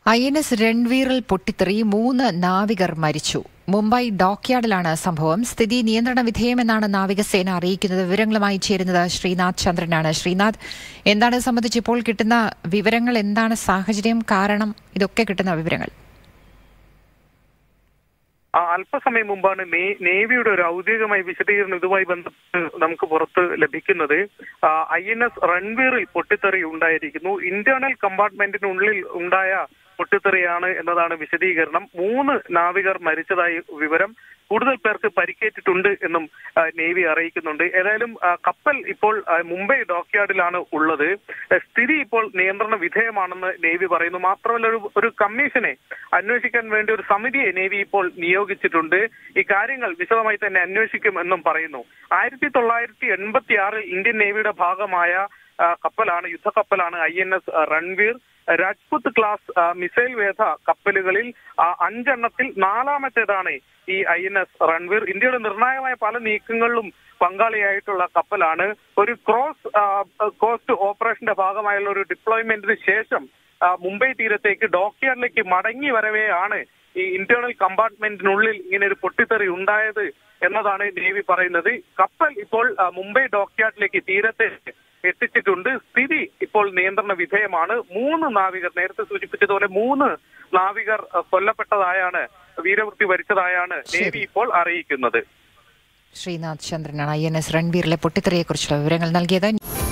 I N S രൺവീറിൽ പൊട്ടിത്തെറി മൂന്ന് നാവികർ മരിച്ചു മുംബൈ ഡോക്യാർഡിലാണ് സംഭവം സ്ഥിതി നിയന്ത്രണ വിധേയമെന്നാണ് നാവികസേന അറിയിക്കുന്നത് വിവരങ്ങളുമായി ചേരുന്നത് ശ്രീനാഥ് ചന്ദ്രനാണ് ശ്രീനാഥ് എന്താണ് ഇത് സംബന്ധിച്ച് ഇപ്പോൾ കിട്ടുന്ന വിവരങ്ങൾ എന്താണ് സാഹചര്യം കാരണം ഇതൊക്കെ കിട്ടുന്ന വിവരങ്ങൾ ആ, അല്പസമയം മുമ്പാണ് നേ- നേവിയുടെ ഒരു ഔദ്യോഗികമായ വിശദീകരണം ഇതുമായി ബന്ധപ്പെട്ട് നമുക്ക് പുറത്ത് ലഭിക്കുന്നത് ഐ എൻ എസ് റൺവീറിൽ പൊട്ടിത്തെറി ഉണ്ടായിരിക്കുന്നു ഇന്റേണൽ കമ്പാർട്ട്മെന്റിനുള്ളിൽ ഉണ്ടായ പൊട്ടിത്തെറിയാണ് എന്നതാണ് വിശദീകരണം മൂന്ന് നാവികർ മരിച്ചതായി വിവരം കൂടുതൽ പേർക്ക് പരിക്കേറ്റിട്ടുണ്ട് എന്നും ആ, നേവി അറിയിക്കുന്നുണ്ട് ഏതായാലും ആ, കപ്പൽ ഇപ്പോൾ ആ, മുംബൈ ഡോക്യാർഡിലാണ് ഉള്ളത് ആ, സ്ഥിതി ഇപ്പോൾ നിയന്ത്രണ വിധേയമാണെന്ന് നേവി പറയുന്നു മാത്രമല്ല ഒരു ഒരു കമ്മീഷനെ അന്വേഷിക്കാൻ വേണ്ടി ഒരു സമിതിയെ നേവി ഇപ്പോൾ നിയോഗിച്ചിട്ടുണ്ട് ഈ കാര്യങ്ങൾ വിശദമായി തന്നെ അന്വേഷിക്കും എന്നും പറയുന്നു ആയിരത്തി തൊള്ളായിരത്തി എൺപത്തി ആറിൽ ഇന്ത്യൻ നേവിയുടെ ഭാഗമായ ആ, കപ്പലാണ് യുദ്ധക്കപ്പലാണ് I N S Ranvir Rajput class ആ, മിസൈൽ വേധ കപ്പലുകളിൽ ആ, അഞ്ചെണ്ണത്തിൽ നാലാമത്തേതാണ് ഈ ഐ എൻ എസ് റൺവീർ ഇന്ത്യയുടെ നിർണായകമായ പല നീക്കങ്ങളിലും പങ്കാളിയായിട്ടുള്ള കപ്പലാണ് ഒരു ക്രോസ് ആ, കോസ്റ്റ് ഓപ്പറേഷന്റെ ഭാഗമായുള്ള ഒരു ഡിപ്ലോയ്മെന്റിന് ശേഷം ആ, മുംബൈ തീരത്തേക്ക് ഡോക്യാർഡിലേക്ക് മടങ്ങി വരവെയാണ് ഈ ഇന്റേണൽ കമ്പാർട്ട്മെന്റിനുള്ളിൽ ഇങ്ങനെ ഒരു പൊട്ടിത്തെറി ഉണ്ടായത് എന്നതാണ് നേവി പറയുന്നത് കപ്പൽ ഇപ്പോൾ ആ, മുംബൈ ഡോക്യാർഡിലേക്ക് തീരത്തെ എത്തിച്ചിട്ടുണ്ട് സ്ഥിതി ഇപ്പോൾ നിയന്ത്രണ വിധേയമാണ് മൂന്ന് നാവികർ നേരത്തെ സൂചിപ്പിച്ചതുപോലെ മൂന്ന് നാവികർ ആ, കൊല്ലപ്പെട്ടതായാണ് വീരമൃത്യു വരിച്ചതായാണ് നേവി ഇപ്പോൾ അറിയിക്കുന്നത് ശ്രീനാഥ് ചന്ദ്രനാണ് ഐ എൻ എസ് രൺവീറിലെ പൊട്ടിത്തെറിയെക്കുറിച്ചുള്ള വിവരങ്ങൾ നൽകിയത്